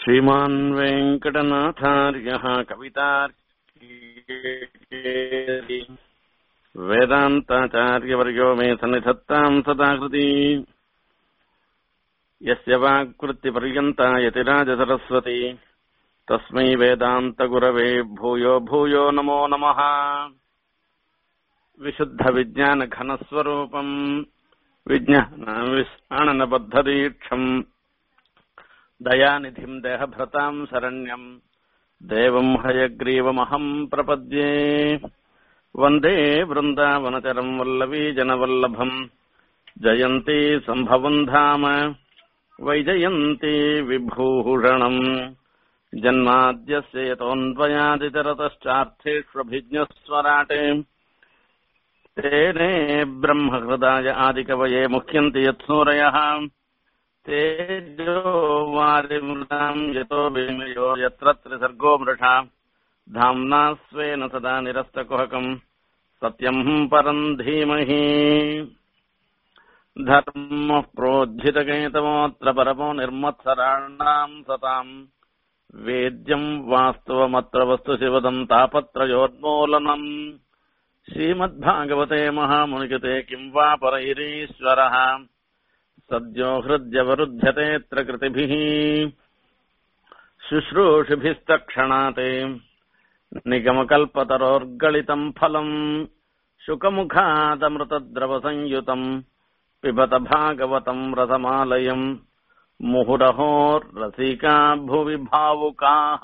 श्रीमान् वेङ्कटनाथार्यः कवितार्की वेदान्ताचार्यवर्यो मे सन्निधत्ताम् सदाकृति यस्य वाक्कृत्यपर्यन्ता यतिराजसरस्वती तस्मै वेदान्तगुरवे भूयो भूयो नमो नमः विशुद्धविज्ञानघनस्वरूपम् विज्ञानविस्माननबद्धदीक्षम् दयानिधिम् देहभृताम् शरण्यम् देवम् हयग्रीवमहम् प्रपद्ये वन्दे वृन्दावनचरम् वल्लवीजनवल्लभम् जयन्ती सम्भवम् धाम वैजयन्ती विभूषणम् जन्माद्यस्य यतोऽन्वयादितरतश्चार्थेष्वभिज्ञस्वराटे तेने ब्रह्महृदाय आदिकवये मुह्यन्ति यत्सूरयः तेजो वारिमृताम् यतो विमयो यत्र त्रिसर्गो मृषा धाम्ना स्वेन सदा निरस्तकुहकम् सत्यम् परम् धीमहि धर्मः प्रोज्झितकेतमोऽत्र परमो निर्मत्सराणाम् सताम् वेद्यम् वास्तवमत्र वस्तु शिवदम् तापत्रयोन्मूलनम् श्रीमद्भागवते महामुनिकृते किम् वा परैरीश्वरः सद्यो हृद्यवरुध्यतेऽत्र कृतिभिः शुश्रूषिभिस्तक्षणात् निगमकल्पतरोर्गलितम् फलम् शुकमुखादमृतद्रवसंयुतम् पिबत भागवतम् रसमालयम् मुहुरहो रसिका भुवि भावुकाः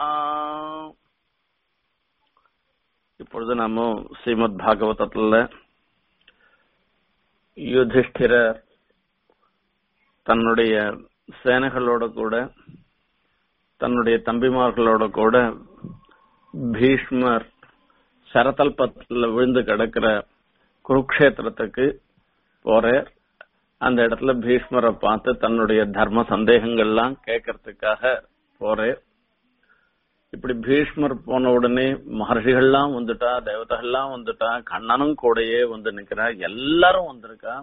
இப்பொழுது நாம ஸ்ரீமத் பாகவதத்துல யுதிஷ்டிரர் தன்னுடைய சேனைகளோட கூட தன்னுடைய தம்பிமார்களோட கூட பீஷ்மர் சரதல்பத்துல விழுந்து கிடக்கிற குருக்ஷேத்திரத்துக்கு போற அந்த இடத்துல பீஷ்மரை பார்த்து தன்னுடைய தர்ம சந்தேகங்கள்லாம் கேட்கறதுக்காக போறேன் இப்படி பீஷ்மர் போன உடனே மகர்ஷிகள்லாம் வந்துட்டா தேவதைகள்லாம் வந்துட்டா கண்ணனும் கூடயே வந்து நிக்கிறா எல்லாரும் வந்திருக்கா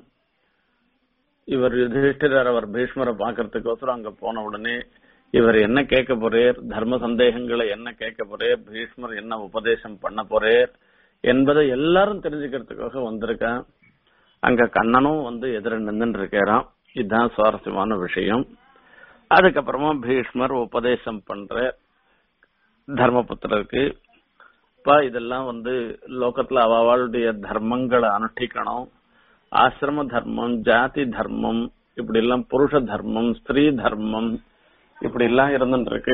இவர் யுதிஷ்டிரர் அவர் பீஷ்மரை பாக்குறதுக்கோசரம் அங்க போன உடனே இவர் என்ன கேட்க போறேர் தர்ம சந்தேகங்களை என்ன கேட்க போறேர் பீஷ்மர் என்ன உபதேசம் பண்ண போறேர் என்பதை எல்லாரும் தெரிஞ்சுக்கிறதுக்காக வந்திருக்கா அங்க கண்ணனும் வந்து எதிர நின்று இருக்காராம் இதுதான் சுவாரஸ்யமான விஷயம் அதுக்கப்புறமா பீஷ்மர் உபதேசம் பண்ற தர்மபுத்திரருக்கு இப்ப இதெல்லாம் வந்து லோகத்துல அவளுடைய தர்மங்களை அனுஷ்டிக்கணும் ஆசிரம தர்மம் ஜாதி தர்மம் இப்படி எல்லாம் புருஷ தர்மம் ஸ்திரீ தர்மம் இப்படி எல்லாம் இருந்துட்டு இருக்கு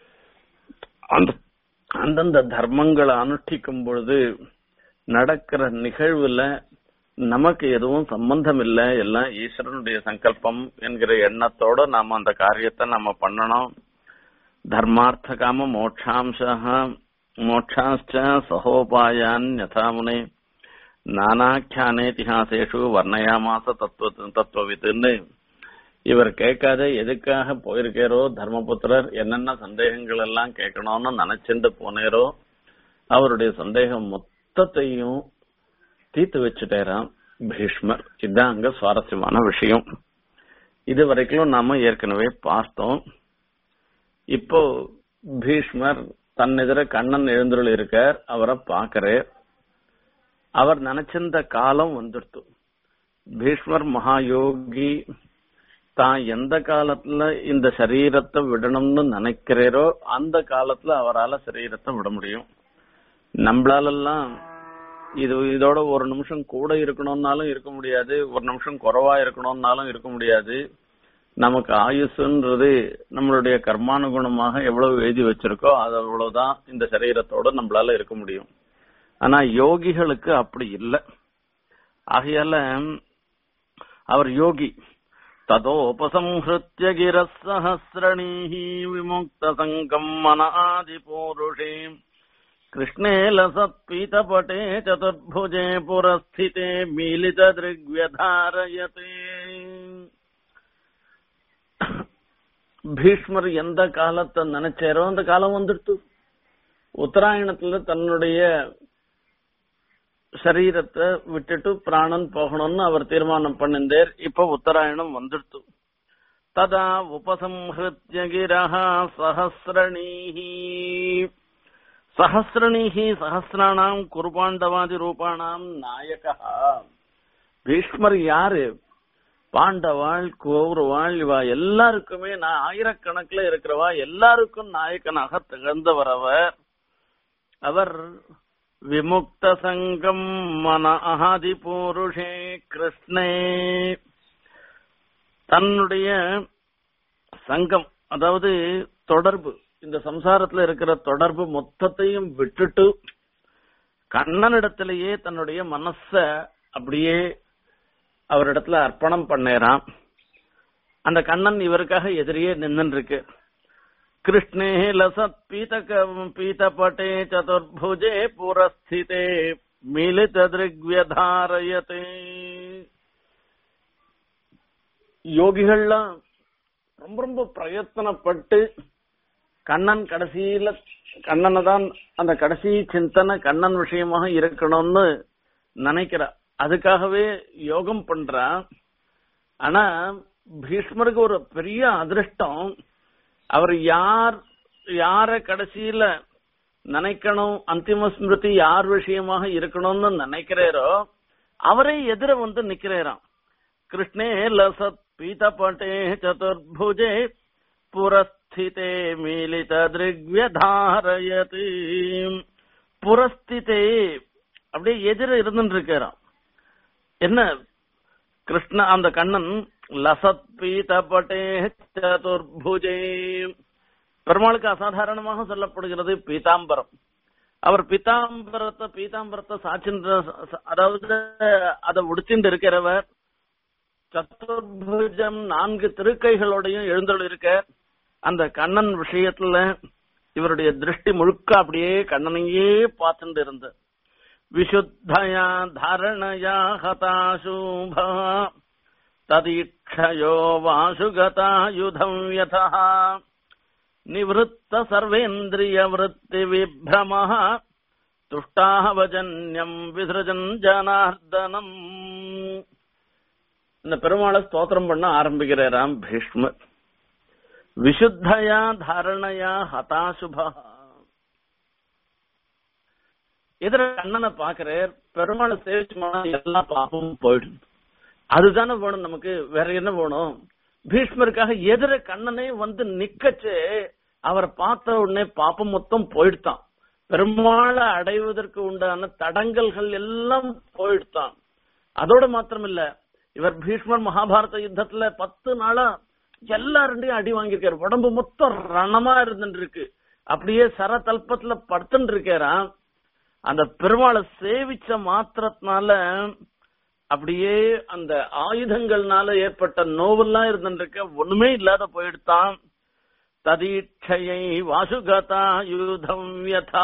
அந்த அந்தந்த தர்மங்களை அனுஷ்டிக்கும் பொழுது நடக்கிற நிகழ்வுல நமக்கு எதுவும் சம்பந்தம் இல்ல எல்லாம் ஈஸ்வரனுடைய சங்கல்பம் என்கிற எண்ணத்தோட நாம அந்த காரியத்தை நம்ம பண்ணணும் धर्मार्थ काम मोक्षांश मोक्षाश्च सहोपायान् यथा मुने நானாக்கியானேதிஹாசேஷு வர்ணயாமாச தத்துவ தத்துவவித்துன்னு இவர் கேட்காத எதுக்காக போயிருக்காரோ தர்மபுத்திரர் என்னென்ன சந்தேகங்கள் எல்லாம் கேட்கணும்னு நினைச்சுட்டு போனேரோ அவருடைய சந்தேகம் மொத்தத்தையும் தீர்த்து வச்சுட்டாராம் பீஷ்மர் இதுதான் அங்க சுவாரஸ்யமான விஷயம் இது வரைக்கும் நாம ஏற்கனவே பார்த்தோம் இப்போ பீஷ்மர் தன்னெதிர கண்ணன் எழுந்துள்ள இருக்கார் அவரை பாக்குறார் அவர் நினைச்சிருந்த காலம் வந்துடுத்து பீஷ்மர் மகாயோகி தான் எந்த காலத்துல இந்த சரீரத்தை விடணும்னு நினைக்கிறீரோ அந்த காலத்துல அவரால் சரீரத்தை விட முடியும் நம்மளாலெல்லாம் இது இதோட ஒரு நிமிஷம் கூட இருக்கணும்னாலும் இருக்க முடியாது ஒரு நிமிஷம் குறைவா இருக்கணும்னாலும் இருக்க முடியாது நமக்கு ஆயுசுன்றது நம்மளுடைய கர்மானுகுணமாக எவ்வளவு எழுதி வச்சிருக்கோ அது அவ்வளவுதான் இந்த சரீரத்தோட நம்மளால இருக்க முடியும் ஆனா யோகிகளுக்கு அப்படி இல்லை ஆகையால அவர் யோகி ததோபசம்ஹிருத்திய கிரசஹசிரணீஹி விமுக்த சங்கம் மன ஆதி பூருஷே कृष्णे लसत्पीतपटे चतुर्भुजे पुरस्थिते मीलितदृग्व्यधारयते பீஷ்மர் எந்த காலத்தை நினைச்சாரோ அந்த காலம் வந்துடுத்து உத்தராயணத்துல தன்னுடைய சரீரத்தை விட்டுட்டு பிராணன் போகணும்னு அவர் தீர்மானம் பண்ணிருந்தார் இப்ப உத்தராயணம் வந்துடுத்து ததா உபசம்ஹிருத்ய கிரஹ சஹசிரணீः சஹசிரணீः சஹசிராணாம் குருபாண்டவாதி ரூபாணாம் நாயகா பீஷ்மர் யாரு பாண்டவாள் கௌரவாள் இவா எல்லாருக்குமே நான் ஆயிரக்கணக்கில் இருக்கிறவா எல்லாருக்கும் நாயக்கனாக திகழ்ந்தவர் அவர் அவர் விமுக்த சங்கம் மன ஆதி பூருஷே கிருஷ்ணே தன்னுடைய சங்கம் அதாவது தொடர்பு இந்த சம்சாரத்துல இருக்கிற தொடர்பு மொத்தத்தையும் விட்டுட்டு கண்ணனிடத்திலேயே தன்னுடைய மனச அப்படியே அவரிடத்துல அர்ப்பணம் பண்ணேராம் அந்த கண்ணன் இவருக்காக எதிரியே நின்னு இருக்கு கிருஷ்ணே லசத் பீதக பீதபட்டே சதுர்புஜே புரஸ்திதே மிலித திருக்வியதாரயதே யோகிகள்லாம் ரொம்ப ரொம்ப பிரயத்தனப்பட்டு கண்ணன் கடைசியில கண்ணனை தான் அந்த கடைசி சிந்தனை கண்ணன் விஷயமாக இருக்கணும்னு நினைக்கிறா அதுக்காகவே யோகம் பண்றா ஆனா பீஷ்மருக்கு ஒரு பெரிய அதிர்ஷ்டம் அவர் யார் யார கடைசியில நினைக்கணும் அந்திம ஸ்மிருதி யார் விஷயமாக இருக்கணும்னு நினைக்கிறாரோ அவரே எதிர வந்து நிக்கிறாராம் கிருஷ்ணே லசத் பீதபட்டே சதுர்புஜே புரஸ்திதே மீலித திருக்வியதாரயதி புரஸ்திதே அப்படியே எதிர இருந்துட்டு இருக்கிறான் என்ன கிருஷ்ண அந்த கண்ணன் லசத் பீதபட்டே சதுர்புஜே பெருமாளுக்கு அசாதாரணமாக சொல்லப்படுகிறது பீதாம்பரம் அவர் பீதாம்பரத்தை பீதாம்பரத்தை சாட்சின்ற அதாவது அதை உடுத்திட்டு இருக்கிறவர் சதுர்புஜம் நான்கு திருக்கைகளோடையும் எழுந்தொள் இருக்க அந்த கண்ணன் விஷயத்துல இவருடைய திருஷ்டி முழுக்க அப்படியே கண்ணனையே பார்த்துட்டு இருந்த விசுத்தயா தாரணயா ஹதாசூபா ததீட்சயோ வாசுகதாயுதம் யதா நிவத்த சர்வேந்திரிய விருத்தி விப்ரம துஷ்டாவஜன்யம் விசிருஜன் ஜனார்தனம் இந்த பெருமாளை ஸ்தோத்திரம் பண்ண ஆரம்பிக்கிறாராம் பீஷ்மர் விசுத்தயா தாரணயா ஹதாசுபா எதிர கண்ணனை பாக்குறார் பெருமாளை சேவிச்சு எல்லா பாப்பமும் போயிடும் அதுதானே வேணும் நமக்கு வேற என்ன வேணும் பீஷ்மருக்காக எதிர கண்ணனே வந்து நிக்கச்சு அவரை பார்த்த உடனே பாப்பம் மொத்தம் போயிடுத்தான் பெருமாளை அடைவதற்கு உண்டான தடங்கல்கள் எல்லாம் போயிடுத்தான் அதோட மாத்திரம் இல்ல இவர் பீஷ்மர் மகாபாரத யுத்தத்துல பத்து நாளா எல்லாருடையும் அடி வாங்கியிருக்காரு உடம்பு மொத்தம் ரணமா இருந்துட்டு இருக்கு அப்படியே சரதல்பத்துல படுத்துட்டு இருக்காராம் அந்த பெருமாளை சேவிச்ச மாத்திரத்தினால அப்படியே அந்த ஆயுதங்கள்னால ஏற்பட்ட நோவெல்லாம் இருந்துருக்க ஒண்ணுமே இல்லாத போயிடுத்தான் ததீட்சையை வாசுகதா யுதம் யதா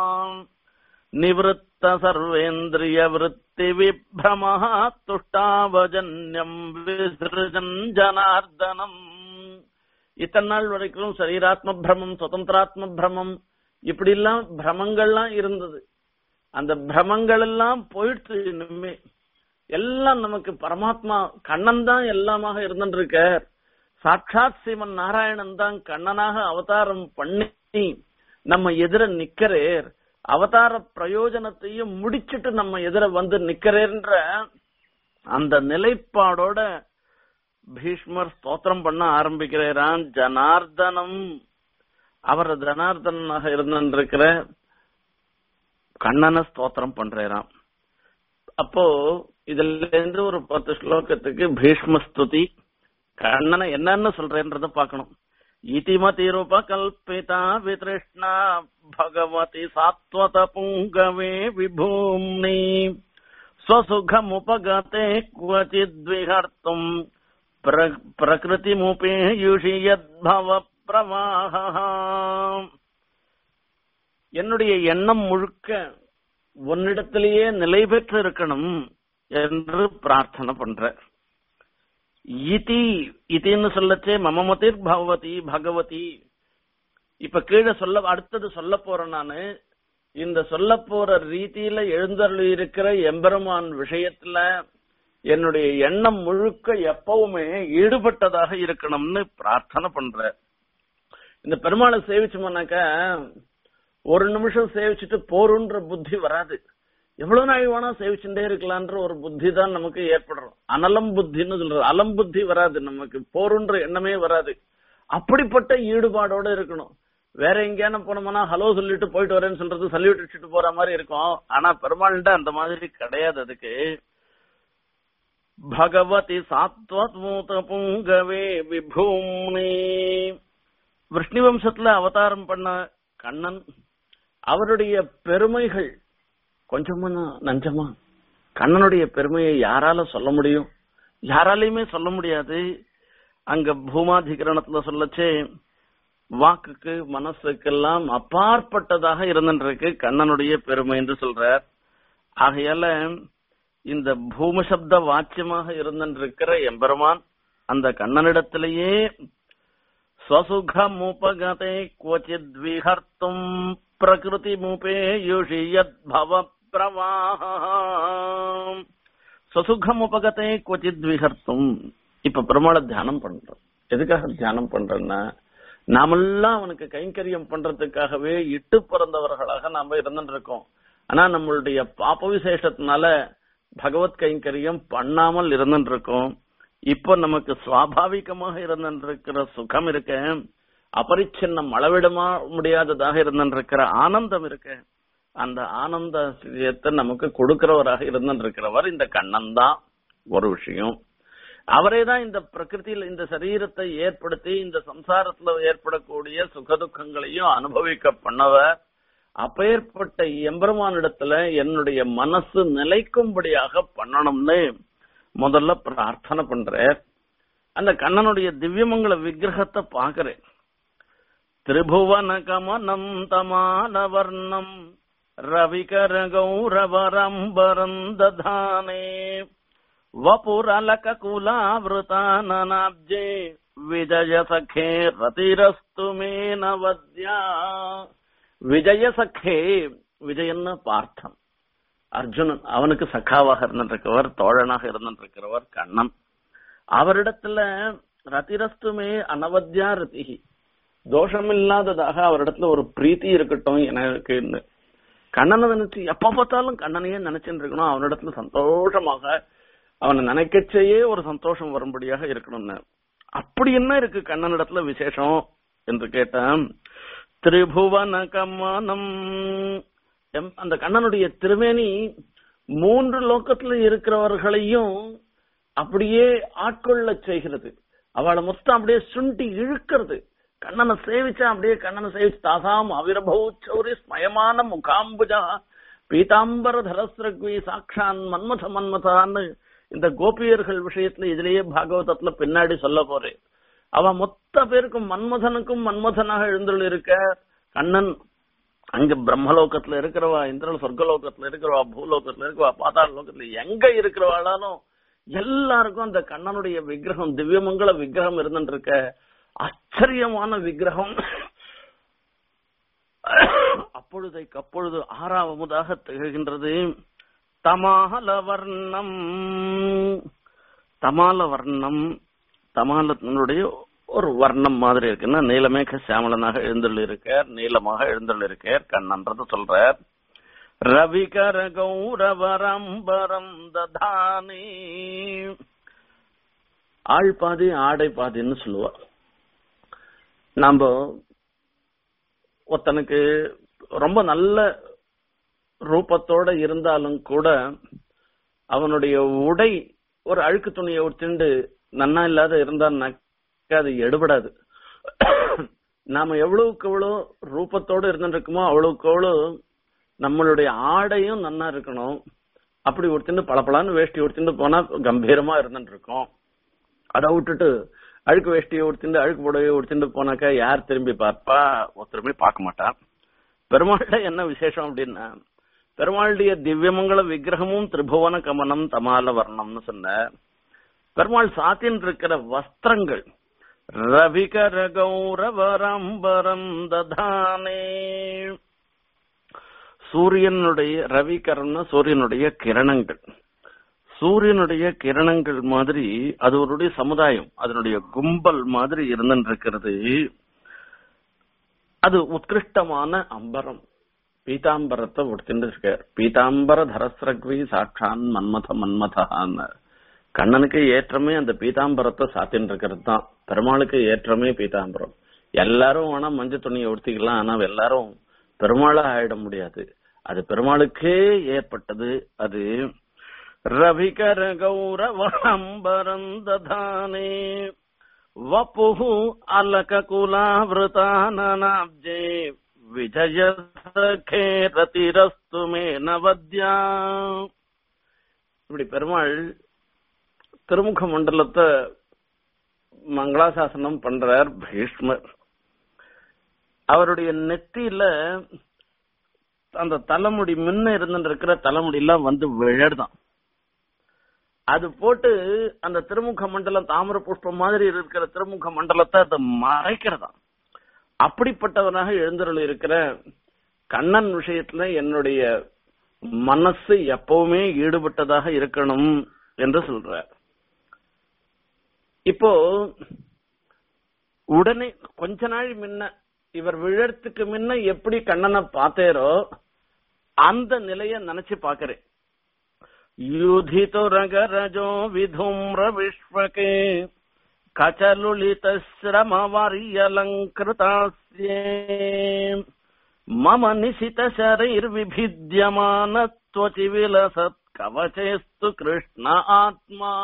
நிவத்த சர்வேந்திரிய விருத்தி விப்ரம துஷ்டாவஜன்யம் விசிருஜன் ஜனார்தனம் இத்தனை நாள் வரைக்கும் சரீராத்ம பிரமம் சுதந்திராத்ம பிரமம் இப்படி எல்லாம் பிரமங்கள்லாம் இருந்தது அந்த பிரமங்கள் எல்லாம் போயிடுச்சு இனிமே எல்லாம் நமக்கு பரமாத்மா கண்ணன் தான் எல்லாமாக இருந்துருக்க சாட்சாத் சிவன் நாராயணன் தான் கண்ணனாக அவதாரம் பண்ணி நம்ம எதிர நிக்கிறேர் அவதார பிரயோஜனத்தையும் முடிச்சிட்டு நம்ம எதிர வந்து நிக்கிறேன்ற அந்த நிலைப்பாடோட பீஷ்மர் ஸ்தோத்திரம் பண்ண ஆரம்பிக்கிறான் ஜனார்தனம் அவர் ஜனார்தனாக இருந்திருக்கிற கண்ணனை ஸ்தோத்திரம் பண்றாராம் அப்போ இதுல இருந்து ஒரு பத்து ஸ்லோகத்துக்கு பீஷ்ம ஸ்துதி கண்ணனை என்னன்னு சொல்றேன்றத பாக்கணும் இதிமதி ரூபகல்பிதா விதிருஷ்ணா பகவதி சாத்வத புங்கவே விபூம்னி स्वसुखमुपगते क्वचिद्विहर्तुम् प्र प्रकृतिमुपेयुषि यद्भव பிரவாக என்னுடைய எண்ணம் முழுக்க உன்னிடத்திலேயே நிலை பெற்று இருக்கணும் என்று பிரார்த்தனை பண்ற இதி இதின்னு சொல்லச்சே மமமதிர் பகவதி பகவதி இப்ப கீழே சொல்ல அடுத்தது சொல்ல போறேன் நானு இந்த சொல்ல போற ரீதியில எழுந்தருளி இருக்கிற எம்பெருமான் விஷயத்துல என்னுடைய எண்ணம் முழுக்க எப்பவுமே ஈடுபட்டதாக இருக்கணும்னு பிரார்த்தனை பண்ற இந்த பெருமாளை சேவிச்சோம்னாக்க ஒரு நிமிஷம் சேவிச்சுட்டு போருன்ற புத்தி வராது எவ்வளவு நாள் வேணா சேவிச்சுட்டே இருக்கலான்ற ஒரு புத்தி தான் நமக்கு ஏற்படுறோம் அனலம் புத்தின்னு சொல்றது அலம் புத்தி வராது நமக்கு போருன்ற எண்ணமே வராது அப்படிப்பட்ட ஈடுபாடோட இருக்கணும் வேற எங்கேயான போனோம்னா ஹலோ சொல்லிட்டு போயிட்டு வரேன்னு சொல்றது சல்யூட் அடிச்சுட்டு போற மாதிரி இருக்கும் ஆனா பெருமாள்கிட்ட அந்த மாதிரி கிடையாது அதுக்கு பகவதி சாத்வத்மூத புங்கவே விபூம்னி விஷ்ணு வம்சத்துல அவதாரம் பண்ண கண்ணன் அவருடைய பெருமைகள் கொஞ்சமா நஞ்சமா கண்ணனுடைய பெருமையை யாரால சொல்ல முடியும் யாராலையுமே சொல்ல முடியாது அங்க பூமாதிகரணத்துல சொல்லச்சே வாக்குக்கு மனசுக்கெல்லாம் அப்பாற்பட்டதாக இருந்துருக்கு கண்ணனுடைய பெருமை என்று சொல்றார் ஆகையால இந்த பூமசப்த வாச்சியமாக இருந்திருக்கிற எம்பெருமான் அந்த கண்ணனிடத்திலேயே ஸ்வசுகமுபகதே क्वचिद् விஹர்த்தும் பிரகிருதி முபேயுஷி யத் பவ பிரவாஹம் ஸ்வசுகமுபகதே क्वचिद् விஹர்த்தும் இப்ப பெருமாளை தியானம் பண்றோம் எதுக்காக தியானம் பண்றோம்னா நாமெல்லாம் அவனுக்கு கைங்கரியம் பண்றதுக்காகவே இட்டு பிறந்தவர்களாக நாம இருந்துட்டு இருக்கோம் ஆனா நம்மளுடைய பாப்ப விசேஷத்தினால பகவத் கைங்கரியம் பண்ணாமல் இருந்துட்டு இருக்கோம் இப்ப நமக்கு சுவாபாவிகமாக இருந்திருக்கிற சுகம் இருக்க அபரிச்சின்னம் அளவிடமா முடியாததாக இருந்திருக்கிற ஆனந்தம் இருக்க அந்த ஆனந்தத்தை நமக்கு கொடுக்கிறவராக இருந்திருக்கிறவர் இந்த கண்ணன் தான் ஒரு விஷயம் அவரே தான் இந்த பிரகிருதியில் இந்த சரீரத்தை ஏற்படுத்தி இந்த சம்சாரத்துல ஏற்படக்கூடிய சுகதுக்கங்களையும் அனுபவிக்க பண்ணவர் அப்பேற்பட்ட எம்பெருமானிடத்துல என்னுடைய மனசு நிலைக்கும்படியாக பண்ணணும்னு முதல்ல பிரார்த்தனை பண்றேன் அந்த கண்ணனுடைய திவ்யமங்கல விக்கிரகத்தை பாக்குறேன் திரிபுவன கமனம் தமான வர்ணம் ரவிகர கௌரவரம்பரம் ததானே வபுரலக குலாவிருதானனாப்ஜே விஜய சఖே ரதிரஸ்து மே நவத்யா விஜய சഖே விஜயன்னு பார்த்தம் அர்ஜுனன் அவனுக்கு சகாவாக இருந்திருக்கிறவர் தோழனாக இருந்திருக்கிறவர் கண்ணன் அவரிடத்துல ரதிரஸ்துமே அனவத்யா ரதிகி தோஷமில்லாததாக அவரிடத்துல ஒரு பிரீத்தி இருக்கட்டும் எனக்கு கண்ணனை நினைச்சு எப்ப பார்த்தாலும் கண்ணனையே நினைச்சுட்டு இருக்கணும் அவனிடத்துல சந்தோஷமாக அவனை நினைக்கச்சேயே ஒரு சந்தோஷம் வரும்படியாக இருக்கணும்னு அப்படி என்ன இருக்கு கண்ணனிடத்துல விசேஷம் என்று கேட்டேன் திரிபுவன கமனம் அந்த கண்ணனுடைய திருமேனி மூன்று லோக்கத்துல இருக்கிறவர்களையும் அப்படியே ஆட்கொள்ள செய்கிறது அவளை மொத்தம் அப்படியே சுண்டி இழுக்கிறது கண்ணனை சேவிச்சா அப்படியே கண்ணனை சேவிச்சு தாசாம் அவிரபௌ சௌரி ஸ்மயமான முகாம்புஜா பீதாம்பர தரஸ்ரக்வி சாக்ஷான் மன்மத மன்மதான்னு இந்த கோபியர்கள் விஷயத்துல இதுலயே பாகவதத்துல பின்னாடி சொல்ல போறேன் அவ மொத்த பேருக்கும் மன்மதனுக்கும் மன்மதனாக எழுந்துள்ள இருக்க கண்ணன் அங்க பிரம்மலோகத்துல இருக்கிறவா இந்திர சொர்க்கலோகத்துல இருக்கிறவா பூலோகத்துல இருக்கிறவா பாதாள லோகத்துல எங்க இருக்கிறவாளாலும் எல்லாருக்கும் அந்த கண்ணனுடைய விக்கிரகம் திவ்யமங்கல விக்கிரகம் இருந்துட்டு இருக்க ஆச்சரியமான விக்கிரகம் அப்பொழுதைக்கு அப்பொழுது ஆறாவதாக திகழ்கின்றது தமால வர்ணம் தமால வர்ணம் தமாலத்தினுடைய ஒரு வர்ணம் மாதிரி இருக்குன்னா நீலமேக சாமலனாக எழுந்துள்ள இருக்கார் நீளமாக எழுந்துள்ள இருக்கார் கண்ணன்றது சொல்றார் ரவிகர கௌரவரம்பரம் ததானி ஆள் பாதி ஆடை பாதின்னு சொல்லுவா நாம ஒருத்தனுக்கு ரொம்ப நல்ல ரூபத்தோட இருந்தாலும் கூட அவனுடைய உடை ஒரு அழுக்கு துணியை உடுத்திண்டு நன்னா இல்லாத இருந்தான்னாக்க அது எடுபடாது நாம எவ்வளவுக்கு எவ்வளவு ரூபத்தோட இருந்துருக்குமோ அவ்வளவுக்கு எவ்வளவு நம்மளுடைய ஆடையும் நன்னா இருக்கணும் அப்படி உடுத்திட்டு பளபளன்னு வேஷ்டி உடுத்திட்டு போனா கம்பீரமா இருந்துட்டு இருக்கோம் அதை விட்டுட்டு அழுக்கு வேஷ்டியை உடுத்திட்டு அழுக்கு புடவையை உடுத்திட்டு போனாக்கா யார் திரும்பி பார்ப்பா ஒருத்தருமே பார்க்க மாட்டான் பெருமாள்கிட்ட என்ன விசேஷம் அப்படின்னா பெருமாளுடைய திவ்யமங்கல விக்கிரகமும் திரிபுவன கமனம் தமால வர்ணம்னு சொன்ன பெருமாள் சாத்தின் இருக்கிற வஸ்திரங்கள் ரவிகர கௌரவரம்பரம் ததானே சூரியனுடைய ரவிகரம்னா சூரியனுடைய கிரணங்கள் சூரியனுடைய கிரணங்கள் மாதிரி அது அவருடைய சமுதாயம் அதனுடைய கும்பல் மாதிரி இருந்துட்டு இருக்கிறது அது உத்கிருஷ்டமான அம்பரம் பீதாம்பரத்தை உடுத்திட்டு இருக்கார் பீதாம்பர தரஸ்ரக்வி சாட்சான் மன்மத மன்மதஹான்னு கண்ணனுக்கு ஏற்றமே அந்த பீதாம்பரத்தை சாத்தின்னு இருக்கிறது தான் பெருமாளுக்கு ஏற்றமே பீதாம்பரம் எல்லாரும் வேணா மஞ்சள் துணியை உடுத்திக்கலாம் ஆனா எல்லாரும் பெருமாளா ஆயிட முடியாது அது பெருமாளுக்கே ஏற்பட்டது அது ரவிகர கௌரவம்பரந்ததானே வபுஹு அலக குலாவிருதானனாப்ஜே விஜய சகே ரதிரஸ்து மே நவத்யா இப்படி பெருமாள் திருமுக மண்டலத்தை மங்களாசாசனம் பண்றார் பீஷ்மர் அவருடைய நெத்தியில அந்த தலைமுடி முன்ன இருந்துட்டு இருக்கிற தலைமுடி எல்லாம் வந்து விழடுதான் அது போட்டு அந்த திருமுக மண்டலம் தாமிர புஷ்பம் மாதிரி இருக்கிற திருமுக மண்டலத்தை அதை மறைக்கிறதா அப்படிப்பட்டவனாக எழுந்தருள் இருக்கிற கண்ணன் விஷயத்துல என்னுடைய மனசு எப்பவுமே ஈடுபட்டதாக இருக்கணும் என்று சொல்றார் இப்போ உடனே கொஞ்ச நாள் முன்ன இவர் விழறதுக்கு முன்ன எப்படி கண்ணனை பார்த்தேரோ அந்த நிலைய நினைச்சு பாக்குறேன் யுதிதுரகரஜோ விதும்ர விஸ்வகே கச்சலுலித ஸ்ரமவரியலங்கிருதாஸ்யே மம நிசித शरैर्विभिद्यमान त्वचि विलसत् कवचेस्तु कृष्ण ஆத்மா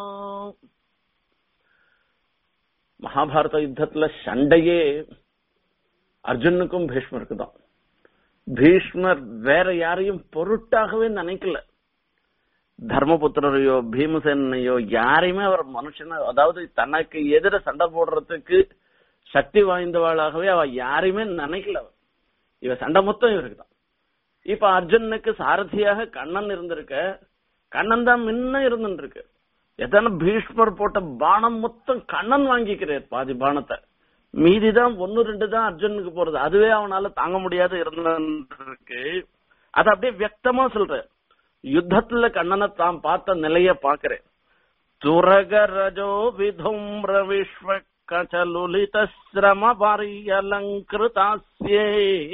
மகாபாரத யுத்தத்துல சண்டையே அர்ஜுனுக்கும் பீஷ்மருக்கு தான் பீஷ்மர் வேற யாரையும் பொருட்டாகவே நினைக்கல தர்மபுத்திரரையோ பீமசேனையோ யாரையுமே அவர் மனுஷன அதாவது தனக்கு எதிர சண்டை போடுறதுக்கு சக்தி வாய்ந்தவளாகவே அவ யாரையுமே நினைக்கல அவர். இவ சண்டை மொத்தம் இவருக்கு தான் இப்ப அர்ஜுனுக்கு சாரதியாக கண்ணன் இருந்திருக்க கண்ணன் தான் முன்ன இருந்துருக்கு எத்தனை பீஷ்மர் போட்ட பானம் மொத்தம் கண்ணன் வாங்கிக்கிறார் பாதி பானத்தை மீதிதான் ஒன்னு ரெண்டு தான் அர்ஜுனுக்கு போறது அதுவே அவனால தாங்க முடியாது இருந்திருக்கு அது அப்படியே வியக்தமா சொல்ற யுத்தத்துல கண்ணனை தான் பார்த்த நிலைய பாக்குறேன் துரகரஜோ விதும்ர விஸ்வ கச்சலுலித சிரம பரியலங்கிருதாஸ்யே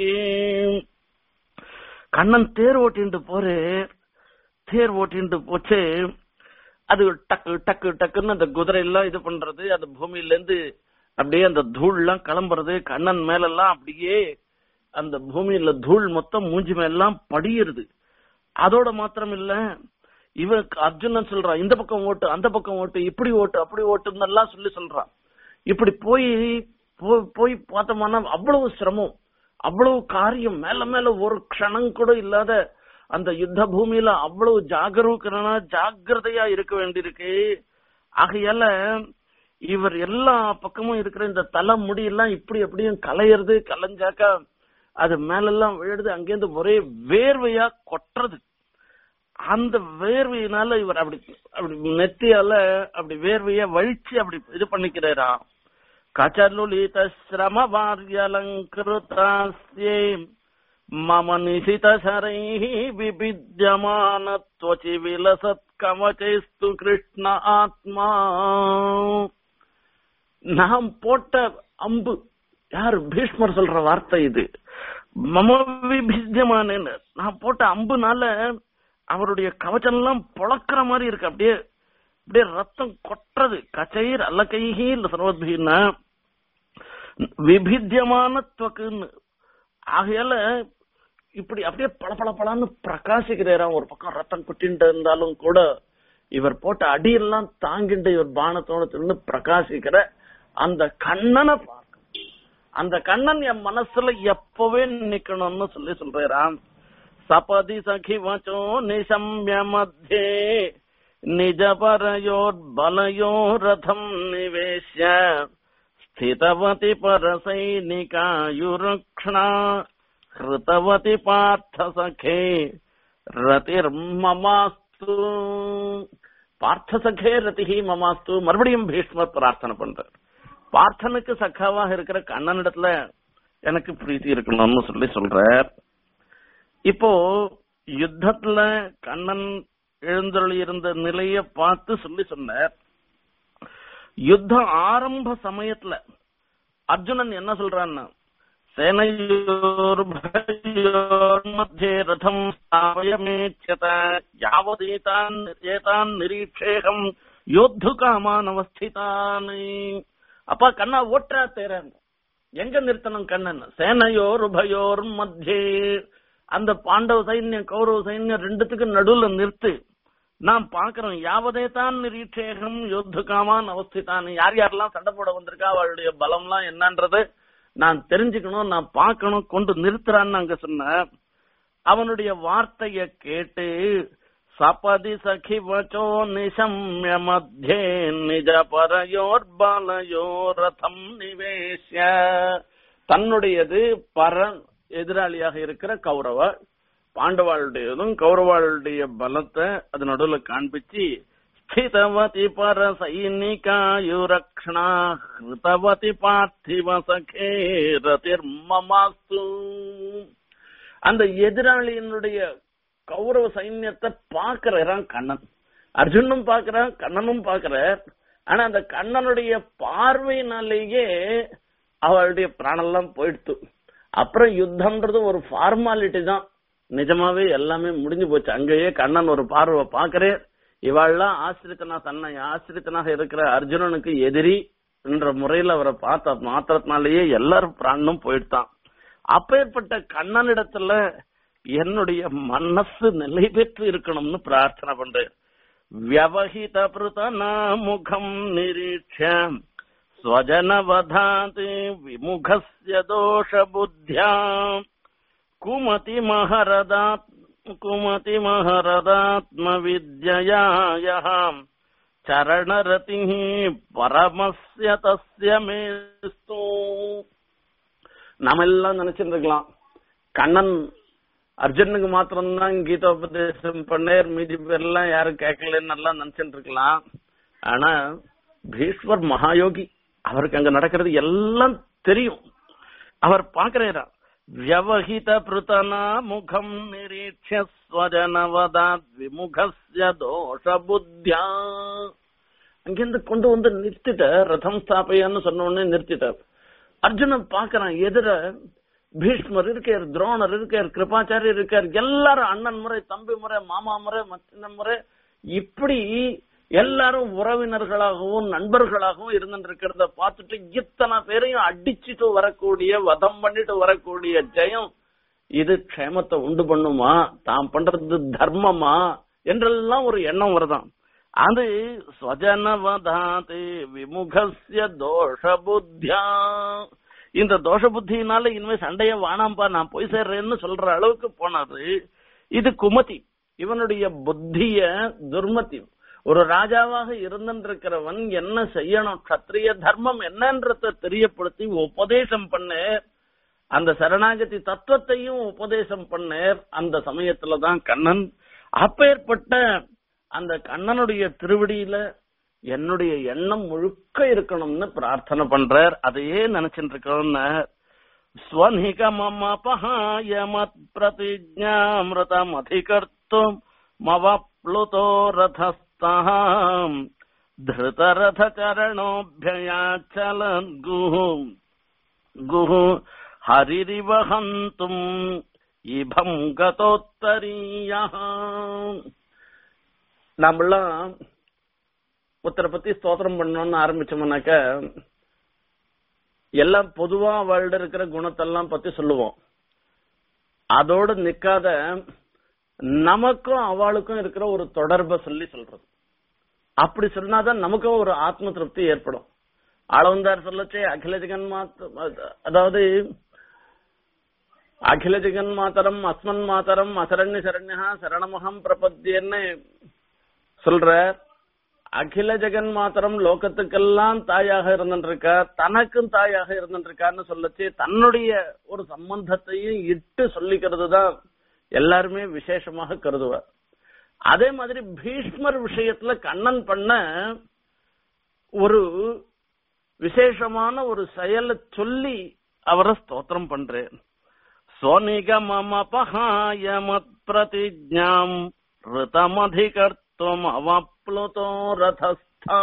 கண்ணன் தேர் ஓட்டிட்டு போறே தேர் ஓட்டிட்டு போச்சே அது டக்கு டக்கு டக்குன்னு அந்த குதிரை எல்லாம் இது பண்றது அந்த பூமியில இருந்து அப்படியே அந்த தூள் எல்லாம் கிளம்புறது கண்ணன் மேல எல்லாம் அப்படியே அந்த பூமியில தூள் மொத்தம் மூஞ்சி மேலாம் படியுது அதோட மாத்திரம் இல்ல இவன் அர்ஜுனன் சொல்றான் இந்த பக்கம் ஓட்டு அந்த பக்கம் ஓட்டு இப்படி ஓட்டு அப்படி ஓட்டுன்னு எல்லாம் சொல்லி சொல்றான் இப்படி போய் போ- போய் பார்த்தோம்னா அவ்வளவு சிரமம் அவ்வளவு காரியம் மேல மேல ஒரு க்ஷணம் கூட இல்லாத அந்த யுத்த பூமியில அவ்வளவு ஜாகரூக்கனா ஜாக்கிரதையா இருக்க வேண்டியிருக்கு ஆகையால இவர் எல்லா பக்கமும் இருக்கிற இந்த தலை முடி எல்லாம் இப்படி அப்படியும் கலையிறது கலைஞ்சாக்கா அது மேலெல்லாம் விழுது அங்கேருந்து ஒரே வேர்வையா கொட்டுறது அந்த வேர்வையினால இவர் அப்படி அப்படி நெத்தியால அப்படி வேர்வைய வழிச்சு அப்படி இது பண்ணிக்கிறாராம் கச்சலுலித சிரம வாரியலங்கிருதாஸ்யே மம நிசித சரைः விபித்யமான त्वचि விலசத் கவச்சைஸ்து கிருஷ்ண ஆத்மா நாம் போட்ட அம்பு யாரு பீஷ்மர் சொல்ற வார்த்தை இது மம விபித்தியமானேன்னு நான் போட்ட அம்புனால அவருடைய கவச்சம் எல்லாம் பொழக்கிற மாதிரி இருக்கு அப்படியே அப்படியே ரத்தம் கொட்டுறது கச்சைர் அல்ல கைகி இல்ல சர்வத்பின்னா விபித்தியமான துவக்குன்னு ஆகையால இப்படி அப்படியே பளபள பளன்னு பிரகாசிக்கிறாராம் ஒரு பக்கம் ரத்தம் குட்டின்ட்டு இருந்தாலும் கூட இவர் போட்ட அடியெல்லாம் தாங்கிட்டு இவர் பானத்தோட தின்னு பிரகாசிக்கிற அந்த கண்ணனை பார்க்க அந்த கண்ணன் என் மனசுல எப்பவே நிக்கணும்னு சொல்லி சொல்றாராம் சபதி சகி வச்சோ நிசம்ய மத்தியே நிஜ பரயோர்பலயோ ரதம் நிவேஷ்ய ஸ்திதவதி பரசைனிகாயுருக்ஷ்ணா ஹிருதவதி பார்த்த சகே ரதிர்மமாஸ்து பார்த்த சகே ரதிஹி மமாஸ்து மறுபடியும் பீஷ்மர் பிரார்த்தனை பண்றார் பார்த்தனுக்கு சக்காவாக இருக்கிற கண்ணனிடத்துல எனக்கு பிரீத்தி இருக்கணும்னு சொல்லி சொல்றார் இப்போ யுத்தத்துல கண்ணன் எழுந்தருளி இருந்த நிலைய பார்த்து சொல்லி சொன்னார் யுத்தம் ஆரம்ப சமயத்துல அர்ஜுனன் என்ன சொல்றான்னா சேனையோர் பயோர் மத்தியே ரதம் ஸ்தாபயமேட்சத யாவதேதான் ஏதான் நிரீட்சேகம் யோத்து காமான் அவஸ்திதான் அப்பா கண்ணா ஓட்டுறா தேரன் எங்க நிறுத்தணும் கண்ணன் சேனையோர் உபயோர் மத்தியே அந்த பாண்டவ சைன்யம் கௌரவ சைன்யம் ரெண்டுத்துக்கும் நடுவுல நிறுத்து நான் பாக்குறேன் யாவதே தான் நிரீட்சேகம் யோத்து காமான் அவஸ்திதான் யார் யாரெல்லாம் சண்டை போட வந்திருக்கா அவளுடைய பலம்லாம் என்னன்றது நான் தெரிஞ்சுக்கணும் நான் பார்க்கணும் கொண்டு நிறுத்துறான்னு அங்க சொன்ன அவனுடைய வார்த்தைய கேட்டு சபதி சகி வச்சோ நிசம்ய மத்தியே நிஜ பரயோர் பலயோ ரதம் நிவேஷ்ய தன்னுடையது பர எதிராளியாக இருக்கிற கௌரவ பாண்டவாளுடையதும் கௌரவாளுடைய பலத்தை அது நடுவுல காண்பிச்சு ஸ்திதவதி பர சைனிகாயுரக்ஷணா ஹிருதவதி பார்த்திவ சகே ரதிர்மமாஸ்து அந்த எதிராளியினுடைய கௌரவ சைன்யத்தை பாக்குறான் கண்ணன் அர்ஜுனும் பாக்குறான் கண்ணனும் பாக்குறார் ஆனா அந்த கண்ணனுடைய பார்வையினாலேயே அவளுடைய பிராணெல்லாம் போயிடுத்து அப்புறம் யுத்தம்ன்றது ஒரு ஃபார்மாலிட்டி தான் நிஜமாவே எல்லாமே முடிஞ்சு போச்சு அங்கேயே கண்ணன் ஒரு பார்வை பாக்குறேன் இவாள்லாம் ஆசிரித்தனா தன்னை ஆசிரித்தனாக இருக்கிற அர்ஜுனனுக்கு எதிரி என்ற முறையில அவரை பார்த்த மாத்திரத்தினாலேயே எல்லாரும் பிராணனும் போயிட்டான் அப்பேற்பட்ட கண்ணனிடத்துல என்னுடைய மனசு நிலை பெற்று இருக்கணும்னு பிரார்த்தனை பண்றேன் வியவஹித பிருதனா முகம் நிரீட்சம் स्वजनवधाति विमुखस्य दोषबुद्ध्या कुमतिमहरदात् कुमतिमहरदात्मविद्यया यः चरणरतिः परमस्य तस्य मेस्तु நாம எல்லாம் நினைச்சிட்டு இருக்கலாம் கண்ணன் அர்ஜுனுக்கு மாத்திரம்தான் கீதோபதேசம் பண்ணேர் மீதி பேர்லாம் யாரும் கேட்கலன்னு எல்லாம் நினைச்சிட்டு இருக்கலாம் ஆனா பீஷ்வர் மகாயோகி அவருக்கு அங்க நடக்கிறது எல்லாம் தெரியும் அவர் பாக்குறாரா வியவஹித பிருத்தனா முகம் நிரீட்சஸ்வஜனவதாத் விமுகஸ்ய தோஷ புத்தியா அங்கிருந்து கொண்டு வந்து நிறுத்திட்ட ரதம் ஸ்தாபையான்னு சொன்ன உடனே நிறுத்திட்டார் அர்ஜுனன் பாக்குறான் எதிர பீஷ்மர் இருக்கார் துரோணர் இருக்கார் கிருபாச்சாரியர் இருக்கார் எல்லாரும் அண்ணன் முறை தம்பி முறை மாமா முறை மச்சின முறை இப்படி எல்லாரும் உறவினர்களாகவும் நண்பர்களாகவும் இருந்துருக்கிறத பார்த்துட்டு இத்தனை பேரையும் அடிச்சுட்டு வரக்கூடிய வதம் பண்ணிட்டு வரக்கூடிய ஜெயம் இது க்ஷேமத்தை உண்டு பண்ணுமா தாம் பண்றது தர்மமா என்றெல்லாம் ஒரு எண்ணம் வருதாம் அது ஸ்வஜனவதாது விமுகசிய தோஷ புத்தியா இந்த தோஷ புத்தியினால இனிமே சண்டைய வானாம்பா நான் போய் சேர்றேன்னு சொல்ற அளவுக்கு போனது இது குமதி இவனுடைய புத்திய துர்மதி ஒரு ராஜாவாக இருந்திருக்கிறவன் என்ன செய்யணும் கத்திரிய தர்மம் என்னன்றத தெரியப்படுத்தி உபதேசம் பண்ண அந்த சரணாகதி தத்துவத்தையும் உபதேசம் பண்ணேர் அந்த சமயத்துலதான் கண்ணன் அப்பேற்பட்ட அந்த கண்ணனுடைய திருவடியில என்னுடைய எண்ணம் முழுக்க இருக்கணும்னு பிரார்த்தனை பண்றார் அதையே நினைச்சிட்டு இருக்கோம்னு ஸ்வநிகமபகாய மத் பிரதிஜாமிருதம் அதிகர்த்தும் மவப்ளுதோ ரதஸ்தாம் धृतरथ चरणोऽभ्ययाचलन् गुः गुः हरिरिव हन्तुम् இபம் கதோத்தரீயா நம்மளாம் ஒருத்தரை பத்தி ஸ்தோத்திரம் பண்ணணும்னு ஆரம்பிச்சோம்னாக்க எல்லாம் பொதுவா அவள்கிட்ட இருக்கிற குணத்தெல்லாம் பத்தி சொல்லுவோம் அதோடு நிக்காத நமக்கும் அவளுக்கும் இருக்கிற ஒரு தொடர்பை சொல்லி சொல்றது அப்படி சொன்னாதான் நமக்கும் ஒரு ஆத்ம திருப்தி ஏற்படும் ஆளவந்தார் சொல்லச்சே அகில ஜெகன் அதாவது அகில ஜெகன் மாதரம் அஸ்மன் மாதரம் அசரண்ய சரண்யா சரணமகம் பிரபத்தியன்னு சொல்ற அகில ஜெகன் மாத்திரம் லோகத்துக்கெல்லாம் தாயாக இருந்துருக்கா தனக்கும் தாயாக இருந்துருக்கான்னு சொல்லச்சு தன்னுடைய ஒரு சம்பந்தத்தையும் இட்டு சொல்லிக்கிறது தான் எல்லாருமே விசேஷமாக கருதுவார் அதே மாதிரி பீஷ்மர் விஷயத்துல கண்ணன் பண்ண ஒரு விசேஷமான ஒரு செயலை சொல்லி அவரை ஸ்தோத்திரம் பண்றேன் சோனிகமபகாய மத் பிரதிஜாம் ரிதமதிகர்த்துவம் அவப்ளுதோ ரதஸ்தா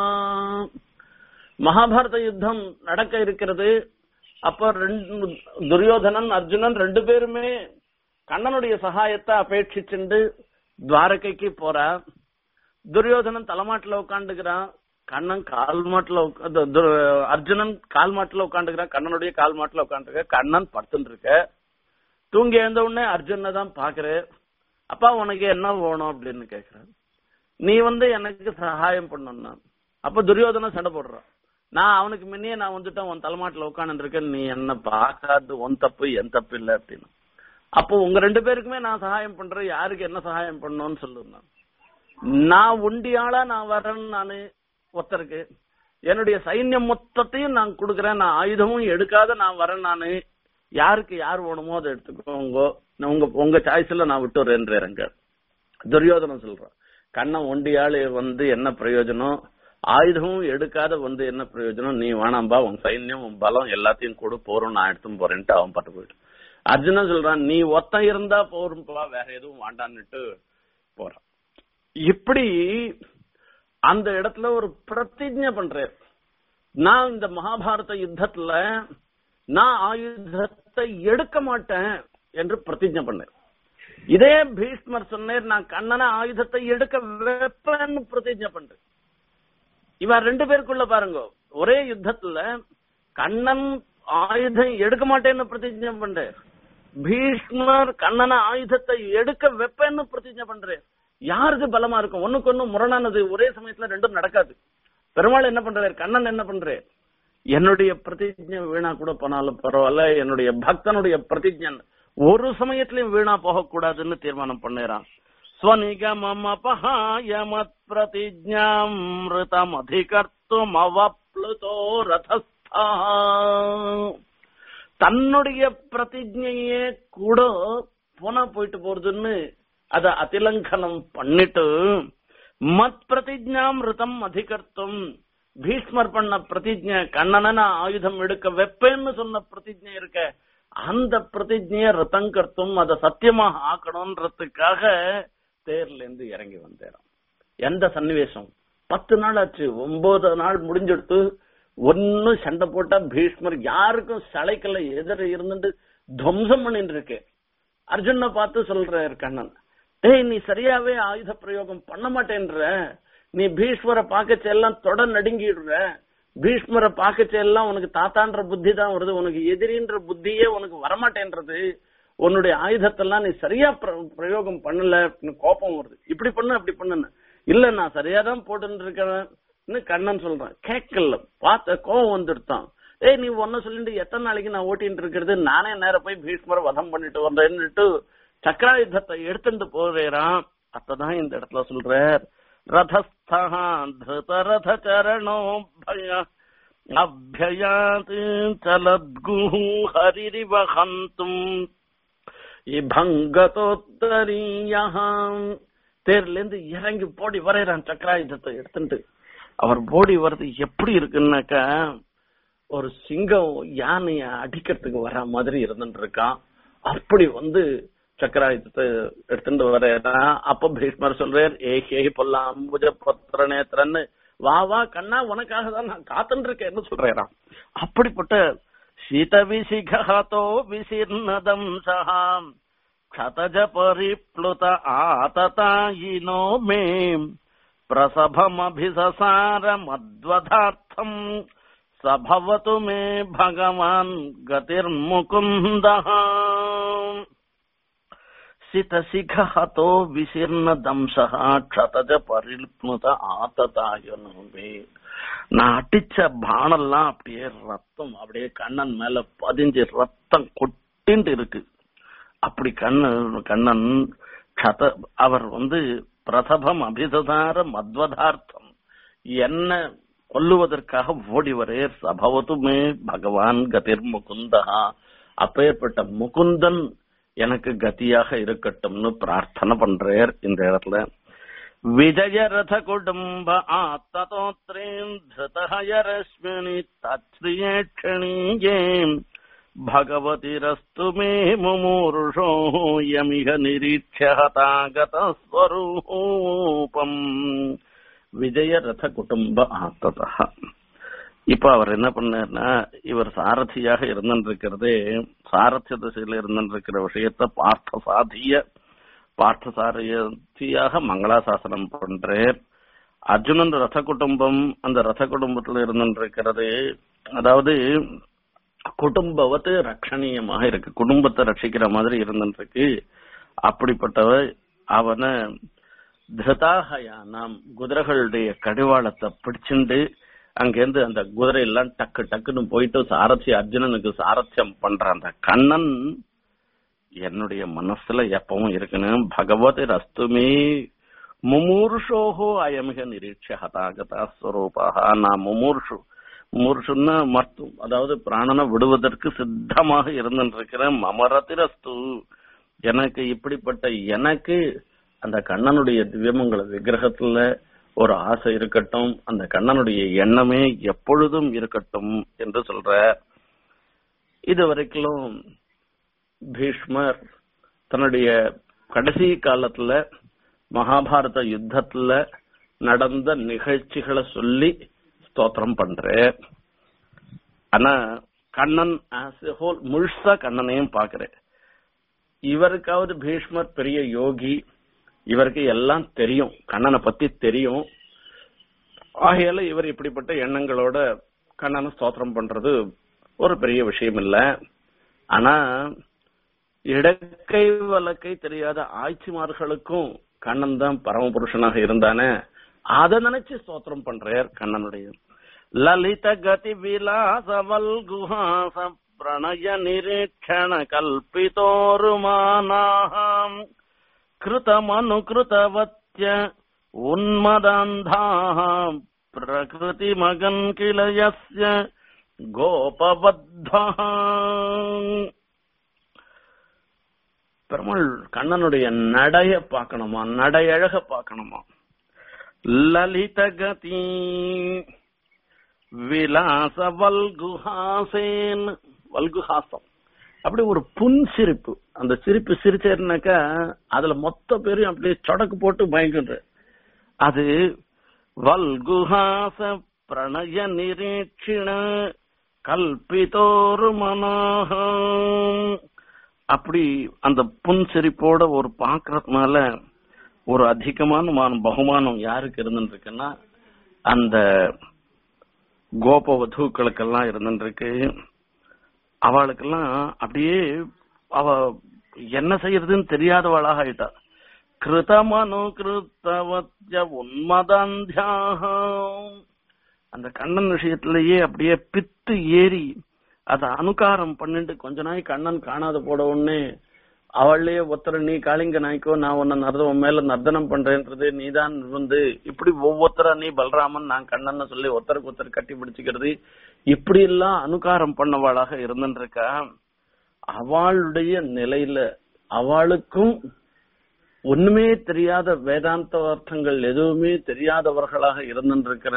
மகாபாரத யுத்தம் நடக்க இருக்கிறது அப்ப ரெண்டு துரியோதனன் அர்ஜுனன் ரெண்டு பேருமே கண்ணனுடைய சகாயத்தை அபேட்சிச்சுண்டு துவாரகைக்கு போறா துரியோதனன் தலைமாட்டுல உட்காந்துக்கிறான் கண்ணன் கால் மாட்டுல உக்கா- து- து- அர்ஜுனன் கால் மாட்டுல உட்காந்துக்கிறான் கண்ணனுடைய கால் மாட்டுல உட்காந்துருக்க கண்ணன் படுத்துட்டு இருக்க தூங்கி எழுந்த உடனே அர்ஜுனை தான் பாக்குறேன் அப்பா உனக்கு என்ன வேணும் அப்படின்னு கேக்குறான் நீ வந்து எனக்கு சகாயம் பண்ணணும் அப்ப துரியோதனன் சண்டை போடுறான் நான் அவனுக்கு முன்னே நான் வந்துட்டேன் உன் தலைமாட்டுல உட்காந்து இருக்கேன் நீ என்ன பார்க்காது உன் தப்பு என் தப்பு இல்ல அப்படின்னு அப்போ உங்க ரெண்டு பேருக்குமே நான் சகாயம் பண்றேன் யாருக்கு என்ன சகாயம் பண்ணணும்னு சொல்லுங்க நான் உண்டியாளா நான் வரேன் நானு ஒருத்தருக்கு என்னுடைய சைன்யம் மொத்தத்தையும் நான் கொடுக்கறேன் நான் ஆயுதமும் எடுக்காத நான் வரேன் நானு யாருக்கு யார் வேணுமோ அதை எடுத்துக்கோங்க நான் உங்க உங்க சாய்ஸ்ல நான் விட்டு வரேன்றேங்க துரியோதனம் சொல்றான் கண்ணன் ஒண்டியாள் வந்து என்ன பிரயோஜனம் ஆயுதமும் எடுக்காத வந்து என்ன பிரயோஜனம் நீ வேணாம்பா உன் சைன்யம் உன் பலம் எல்லாத்தையும் கொடு போறோம் நான் எடுத்துன்னு போறேன்ட்டு அவன் பட்டு போயிட்டு அர்ஜுனன் சொல்றான் நீ ஒத்தம் இருந்தா போரும்பா வேற எதுவும் வேண்டான்னுட்டு போறான் இப்படி அந்த இடத்துல ஒரு பிரதிஜை பண்றேன் நான் இந்த மகாபாரத யுத்தத்துல நான் ஆயுதத்தை எடுக்க மாட்டேன் என்று பிரதிஜை பண்ணேன் இதே பீஷ்மர் சொன்னேர் நான் கண்ணனை ஆயுதத்தை எடுக்க வைப்பேன்னு பிரதிஜை பண்றேன் இவன் ரெண்டு பேருக்குள்ள பாருங்க ஒரே யுத்தத்துல கண்ணன் ஆயுதம் எடுக்க மாட்டேன்னு பிரதிஜை பண்றேன் பீஷ்மர் கண்ணனை ஆயுதத்தை எடுக்க வைப்பேன்னு பிரதிஜை பண்றேன் யாருக்கு பலமா இருக்கும் ஒண்ணுக்கு ஒண்ணு முரணானது ஒரே சமயத்துல ரெண்டும் நடக்காது பெருமாள் என்ன பண்றாரு கண்ணன் என்ன பண்றாரு என்னுடைய பிரதிஜை வீணா கூட போனாலும் பரவாயில்ல என்னுடைய பக்தனுடைய பிரதிஜை ஒரு சமயத்திலயும் வீணா போகக்கூடாதுன்னு தீர்மானம் பண்ணுறான் ஸ்வநிகமபஹாய மத் பிரதிஜாமிருதம் அதிகர்த்தும் அவப்ளுதோ ரதஸ்தா தன்னுடைய பிரதிஜையே கூட போனா போயிட்டு போறதுன்னு அத அதிலங்கனம் பண்ணிட்டு மத் பிரதிஜாமிருதம் அதிகர்த்தும் பீஷ்மர் பண்ண பிரதிஜை கண்ணனை நான் ஆயுதம் எடுக்க வைப்பேன்னு சொன்ன பிரதிஜை இருக்க அந்த பிரதிஜைய ரத்தங்கர்த்தும் அதை சத்தியமாக ஆக்கணும்ன்றதுக்காக தேர்ல இருந்து இறங்கி வந்தேன் எந்த சன்னிவேசம் பத்து நாள் ஆச்சு ஒன்பது நாள் முடிஞ்செடுத்து ஒன்னும் சண்டை போட்டா பீஷ்மர் யாருக்கும் சளைக்கல எதிர இருந்துட்டு துவம்சம் பண்ணிட்டு இருக்கு அர்ஜுனை பார்த்து சொல்றாரு கண்ணன் டேய் நீ சரியாவே ஆயுத பிரயோகம் பண்ண மாட்டேன்ற நீ பீஷ்மரை பார்க்கச்ச எல்லாம் தொட நடுங்கிடுற பீஷ்மரை பார்க்கச்ச எல்லாம் உனக்கு தாத்தான்ற புத்தி தான் வருது உனக்கு எதிரின்ற புத்தியே உனக்கு வரமாட்டேன்றது உன்னுடைய ஆயுதத்தெல்லாம் நீ சரியா பிர- பிரயோகம் பண்ணல அப்படின்னு கோபம் வருது இப்படி பண்ணு அப்படி பண்ணுன்னு இல்ல நான் சரியா தான் போட்டுன்னு இருக்கேன் கண்ணன் சொல்றான் கேட்கல பார்த்த கோபம் வந்துடுத்தான் ஏய் நீ ஒன்ன சொல்லிட்டு எத்தனை நாளைக்கு நான் ஓட்டிட்டு இருக்கிறது நானே நேர போய் பீஷ்மரை வதம் பண்ணிட்டு வந்தேன்னுட்டு சக்கராயுதத்தை எடுத்துட்டு போறேறான் அத்ததான் இந்த இடத்துல சொல்றார் ரதஸ்தா திருதரத சரணோ பய அபியாத் சலத்குஹு ஹரிரிவ ஹந்தும் இபங்கதோத்தரீயம் தேர்ல இருந்து இறங்கி போடி வரையறான் சக்கராயுதத்தை எடுத்துட்டு அவர் போடி வர்றது எப்படி இருக்குன்னாக்கா ஒரு சிங்கம் யானைய அடிக்கிறதுக்கு வர மாதிரி இருந்துட்டு இருக்கான் அப்படி வந்து சக்கராயுதத்தை எடுத்துட்டு வரையறான் அப்ப பீஷ்மர் சொல்றார் ஏ ஹே பொல்லாம் அம்புஜ பத்திர நேத்திரன்னு வா வா கண்ணா உனக்காக தான் நான் காத்துட்டு இருக்கேன்னு சொல்றேன் அப்படிப்பட்ட शीतविशिखहतो विशीर्णदंसहाम् क्षतज परिप्लुत आततायिनो मे प्रसभमभिससारमद्वधार्थम् स भवतु मे भगवान् गतिर्मुकुन्दः सितशिखहतो विशीर्णदंसः क्षतज परिप्लुत आततायिनो मे நான் அடிச்ச பானெல்லாம் அப்படியே ரத்தம் அப்படியே கண்ணன் மேல பதிஞ்சு ரத்தம் கொட்டின்ட்டு இருக்கு அப்படி கண்ணன் கண்ணன் கத அவர் வந்து பிரசபம் அபிசதார மத்வதார்த்தம் என்ன கொல்லுவதற்காக ஓடி வரே சபவத்துமே பகவான் கதிர் முகுந்தா அப்பேற்பட்ட முகுந்தன் எனக்கு கதியாக இருக்கட்டும்னு பிரார்த்தனை பண்றார் இந்த இடத்துல विजयरथ कुटुम्ब आत्ततोत्रीम् धृतः यरश्मिनि तच्छ्रिये क्षणीये भगवतिरस्तु मे मुमूर्षो यमिह निरीक्ष्य हतागतस्वरूपम् விஜயரத குடும்ப ஆத்ததா இப்ப அவர் என்ன பண்ணார்னா இவர் சாரதியாக இருந்திருக்கிறதே சாரதிய திசையில இருந்திருக்கிற விஷயத்த பார்த்த சாதிய பார்த்த சாரதியாக மங்களாசாசனம் பண்றார் அர்ஜுனன் ரத குடும்பம் அந்த ரத குடும்பத்துல இருந்திருக்கிறது அதாவது குடும்பவத்து ரட்சணீயமாக இருக்கு குடும்பத்தை ரட்சிக்கிற மாதிரி இருந்துருக்கு அப்படிப்பட்டவ அவனை திருதாகயானாம் குதிரைகளுடைய கடிவாளத்தை பிடிச்சுண்டு அங்கேருந்து அந்த குதிரை எல்லாம் டக்கு டக்குன்னு போயிட்டு சாரதி அர்ஜுனனுக்கு சாரத்தியம் பண்ற அந்த கண்ணன் என்னுடைய மனசுல எப்பவும் இருக்கணும் பகவதி ரஸ்துமே முமூர்ஷோஹோ அயமிக நிரீட்ச ஹதாகதா ஸ்வரூபாக நான் முமூர்ஷு முமூர்ஷுன்னா மர்த்தும் அதாவது பிராணனை விடுவதற்கு சித்தமாக இருந்திருக்கிறேன் மமரத்திரஸ்து எனக்கு இப்படிப்பட்ட எனக்கு அந்த கண்ணனுடைய திவ்யமங்கல விக்கிரகத்துல ஒரு ஆசை இருக்கட்டும் அந்த கண்ணனுடைய எண்ணமே எப்பொழுதும் இருக்கட்டும் என்று சொல்ற இது வரைக்கும் பீஷ்மர் தன்னுடைய கடைசி காலத்துல மகாபாரத யுத்தத்துல நடந்த நிகழ்ச்சிகளை சொல்லி ஸ்தோத்திரம் பண்ற ஆனா கண்ணன் ஆஸ் எ ஹோல் முழுசா கண்ணனையும் பாக்குறேன் இவருக்காவது பீஷ்மர் பெரிய யோகி இவருக்கு எல்லாம் தெரியும் கண்ணனை பத்தி தெரியும் ஆகையால இவர் இப்படிப்பட்ட எண்ணங்களோட கண்ணனை ஸ்தோத்திரம் பண்றது ஒரு பெரிய விஷயம் இல்ல ஆனா இடக்கை வழக்கை தெரியாத ஆட்சிமார்களுக்கும் கண்ணன் தான் பரமபுருஷனாக இருந்தானே அதை நினைச்சு ஸ்தோத்திரம் பண்றார் கண்ணனுடைய லலித கதி விலாச வல்குஹாச பிரணய நிரீட்சண கல்பிதோருமானாம் कृतमनुकृतवत्य उन्मदान्धाः प्रकृतिमगन् किल यस्य கோபபத்வः பெருமாள் கண்ணனுடைய நடைய பார்க்கணுமா நடையழக பார்க்கணுமா லலித கதி விலாச வல்குஹாசேன் வல்குஹாசம் அப்படி ஒரு புன் சிரிப்பு அந்த சிரிப்பு சிரிச்சேன்னாக்கா அதுல மொத்த பேரையும் அப்படியே சொடக்கு போட்டு பயங்குன்ற அது வல்குஹாச பிரணய நிரீட்சிண கல்பிதோரு மனோகம் அப்படி அந்த புன் சிரிப்போட ஒரு பாக்குறதுனால ஒரு அதிகமான மானம் பகுமானம் யாருக்கு இருந்துருக்குன்னா அந்த கோபவதுக்களுக்கெல்லாம் இருந்துருக்கு அவளுக்கெல்லாம் அப்படியே அவ என்ன செய்யறதுன்னு தெரியாதவளாக ஆயிட்டா கிருதமனு கிருத்தவத்ய உன்மதந்தியாக அந்த கண்ணன் விஷயத்திலேயே அப்படியே பித்து ஏறி அத அனுகாரம் பண்ணிட்டு கொஞ்ச நாய் கண்ணன் காணாத போட உடனே அவள்லயே ஒருத்தர நீ காளிங்க நாய்க்கோ நான் உன்னை நர்த உன் மேல நர்தனம் பண்றேன்றது நீதான் வந்து இப்படி ஒவ்வொருத்தரா நீ பலராமன் நான் கண்ணன் சொல்லி ஒருத்தருக்கு ஒருத்தர் கட்டி பிடிச்சுக்கிறது இப்படி எல்லாம் அனுகாரம் பண்ணவாளாக இருந்துருக்கா அவளுடைய நிலையில அவளுக்கும் ஒண்ணுமே தெரியாத வேதாந்த அர்த்தங்கள் எதுவுமே தெரியாதவர்களாக இருந்திருக்கிற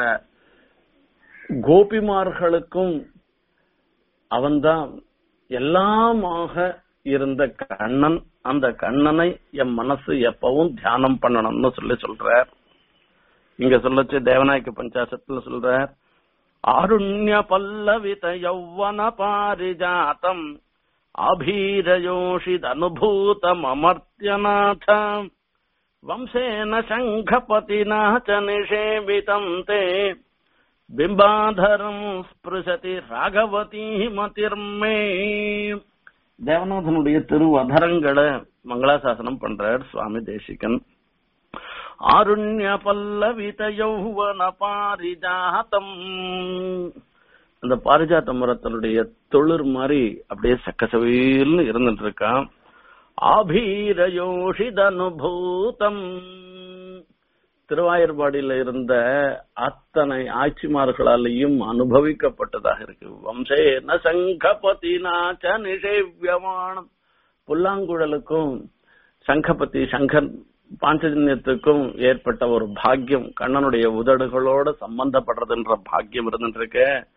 கோபிமார்களுக்கும் அவன்தான் எல்லாமாக இருந்த கண்ணன் அந்த கண்ணனை என் மனசு எப்பவும் தியானம் பண்ணணும்னு சொல்லி சொல்றார் இங்க சொல்லச்சு தேவநாயக்க பஞ்சாசத்துல சொல்றார் ஆருண்ய பல்லவித யௌவன பாரிஜாத்தம் அபீரயோஷித் அனுபூதம் அமர்த்தியநாத வம்சேன சங்கபதினா ச நிஷேவிதம் தே பிம்பாதரம் ஸ்பிருசதி ராகவதி மதிர்மே தேவநாதனுடைய திருவதரங்களை மங்களாசாசனம் பண்றார் சுவாமி தேசிகன் ஆருண்ய பல்லவித யௌவன பாரிஜாத்தம் அந்த பாரிஜாத்த மரத்தினுடைய தொழிர் மாதிரி அப்படியே சக்கசவையில்னு இருந்துட்டு இருக்கான் ஆபீரயோஷிதனுபூதம் திருவாயூர்பாடியில இருந்த அத்தனை ஆட்சிமார்களாலேயும் அனுபவிக்கப்பட்டதாக இருக்கு வம்சேன சங்கபதி நாச்ச நிஷேவியமானம் புல்லாங்குழலுக்கும் சங்கபதி சங்கர் பாஞ்சஜன்யத்துக்கும் ஏற்பட்ட ஒரு பாக்கியம் கண்ணனுடைய உதடுகளோட சம்பந்தப்படுறதுன்ற பாக்கியம் இருந்துருக்கு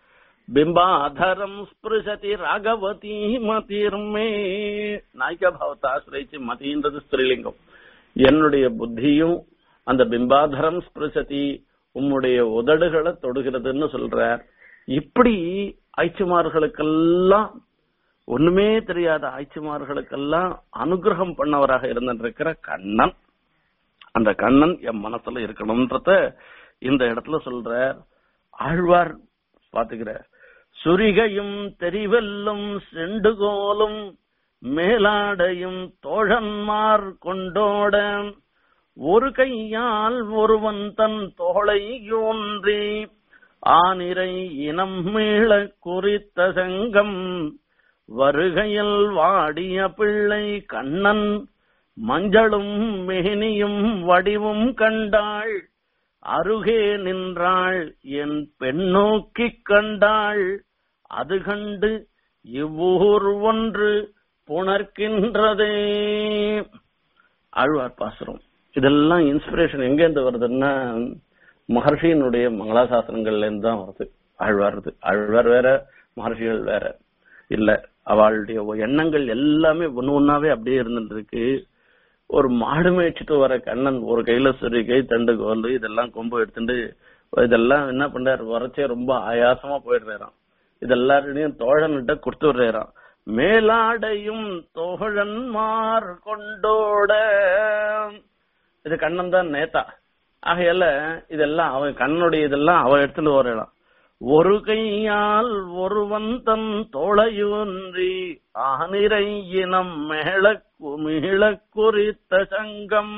பிம்பாதரம் ஸ்பிருஷதி ராகவதி மதிர்மே நாயிகா பாவத்தை ஆசிரியிச்சு மதின்றது ஸ்திரீலிங்கம் என்னுடைய புத்தியும் அந்த பிம்பாதரம் ஸ்பிருஷதி உம்முடைய உதடுகளை தொடுகிறதுன்னு சொல்றார் இப்படி ஐச்சுமார்களுக்கெல்லாம் ஒண்ணுமே தெரியாத ஆய்ச்சிமார்களுக்கெல்லாம் அனுகிரகம் பண்ணவராக இருந்திருக்கிற கண்ணன் அந்த கண்ணன் என் மனசுல இருக்கணும்ன்றத இந்த இடத்துல சொல்ற ஆழ்வார் பாத்துக்கிற சுரிகையும் தெரிவெல்லும் செண்டுகோலும் மேலாடையும் தோழன்மார் கொண்டோட ஒரு கையால் ஒருவன் தன் தோளை யோன்றி ஆனிரை இனம் மீள குறித்த செங்கம் வருகையில் வாடிய பிள்ளை கண்ணன் மஞ்சளும் மேனியும் வடிவும் கண்டாள் அருகே நின்றாள் என் பெண்ணோக்கிக் கண்டாள் அது கண்டு இவ்வூர் ஒன்று புணர்க்கின்றதே ஆழ்வார் பாசுரம் இதெல்லாம் இன்ஸ்பிரேஷன் எங்க இருந்து வருதுன்னா மகர்ஷியினுடைய மங்களாசாசனங்கள்ல இருந்து தான் வருது ஆழ்வார் வருது ஆழ்வார் வேற மகர்ஷிகள் வேற இல்ல அவளுடைய எண்ணங்கள் எல்லாமே ஒண்ணு ஒன்னாவே அப்படியே இருந்துட்டு இருக்கு ஒரு மாடு மேய்ச்சிட்டு வர கண்ணன் ஒரு கையில சரி கை தண்டு கோல் இதெல்லாம் கொம்பு எடுத்துட்டு இதெல்லாம் என்ன பண்றாரு வரைச்சே ரொம்ப ஆயாசமா போயிடுறாராம் இதெல்லாரையும் தோழன்கிட்ட கொடுத்து விடுறாராம் மேலாடையும் தோழன்மார் கொண்டோட இது கண்ணன் தான் நேத்தா ஆகையால இதெல்லாம் அவன் கண்ணனுடைய இதெல்லாம் அவன் எடுத்துட்டு வரலாம் ஒரு கையால் ஒருவன் தன் தோளையூன்றி ஆனிரை இனம் மேள குமிழ குறித்த சங்கம்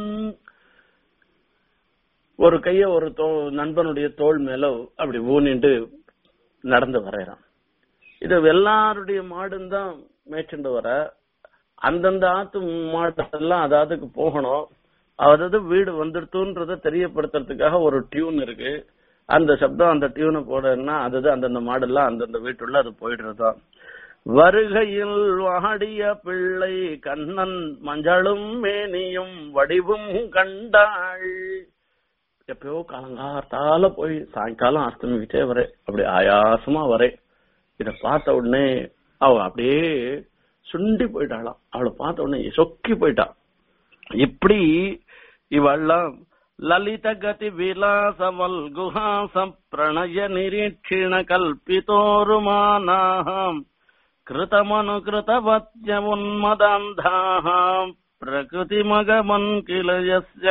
ஒரு கைய ஒரு தோ நண்பனுடைய தோல் மேல அப்படி ஊனிட்டு நடந்து வரையறான் இது எல்லாருடைய மாடும் தான் மேய்ச்சுண்டு வர அந்தந்த ஆத்து மாடெல்லாம் அதாவதுக்கு போகணும் அதாவது வீடு வந்துடுத்துன்றத தெரியப்படுத்துறதுக்காக ஒரு டியூன் இருக்கு அந்த சப்தம் அந்த டியூனை போடனா அதுதான் அந்தந்த மாடெல்லாம் அந்தந்த வீட்டுள்ள அது போயிடுறதுதான் வருகையில் வாடிய பிள்ளை கண்ணன் மஞ்சளும் மேனியும் வடிவும் கண்டாள் எப்பயோ காலங்காத்தால போய் சாயங்காலம் அஸ்தமிக்கிட்டே வர அப்படி ஆயாசமா வரே இத பார்த்த உடனே அவ அப்படியே சுண்டி போயிட்டாளாம் அவளை பார்த்த உடனே சொக்கி போயிட்டா இப்படி இவெல்லாம் லலித கதி விலாசவல் குஹாச பிரணய நிரீட்சிண கல்பிதோருமானாம் கிருதமனுகிருதவத்ய உன்மதாந்தாம் பிரகிருதி மகமன் கில யஸ்ய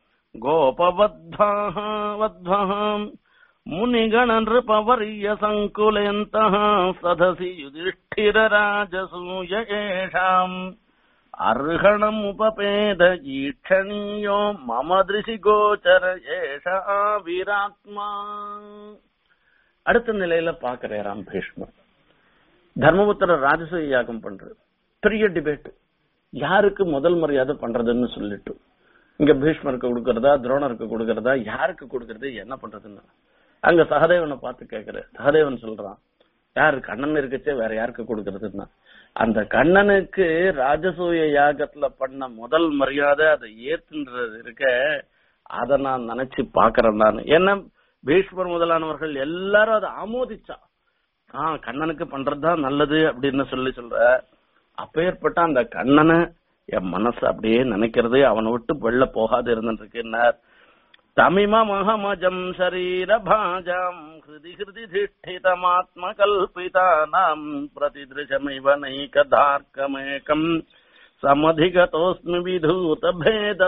கோபவத்வாः வத்வாம் முனிகண நிருபவர்ய சங்குலேந்தः சதசி யுதிஷ்டிர ராஜசூய ஏஷாம் அர்ஹணம் உபபேத ஈட்சணீயோ மம திருஷி கோச்சர ஏஷா வீராத்மா அடுத்த நிலையில பாக்குறாராம் பீஷ்மர் தர்மபுத்திர ராஜசூய யாகம் பண்றது பெரிய டிபேட் யாருக்கு முதல் மரியாதை பண்றதுன்னு சொல்லிட்டு இங்க பீஷ்மருக்கு கொடுக்கறதா துரோணருக்கு கொடுக்கறதா யாருக்கு கொடுக்கறது என்ன பண்றதுன்னு அங்க சகதேவனை பார்த்து கேக்குற சகதேவன் சொல்றான் யாரு கண்ணன் இருக்கச்சே வேற யாருக்கு கொடுக்கறதுன்னா அந்த கண்ணனுக்கு ராஜசூய யாகத்துல பண்ண முதல் மரியாதை அதை ஏத்துன்றது இருக்க அத நான் நினைச்சு பாக்குறேன் நான் ஏன்னா பீஷ்மர் முதலானவர்கள் எல்லாரும் அதை ஆமோதிச்சா ஆஹ் கண்ணனுக்கு பண்றதுதான் நல்லது அப்படின்னு சொல்லி சொல்ற அப்பேற்பட்ட அந்த கண்ணனை என் மனசு அப்படியே நினைக்கிறது அவனை விட்டு வெளில போகாது இருந்துருக்குன்னார் தமிமமஹமஜம் சரீர பாஜாம் ஹிருதி ஹிருதி திஷ்டிதமாத்ம கல்பிதானாம் பிரதிதிருஷமிவ நைகதார்க்கமேகம் சமதிகதோஸ்மி விதூத பேத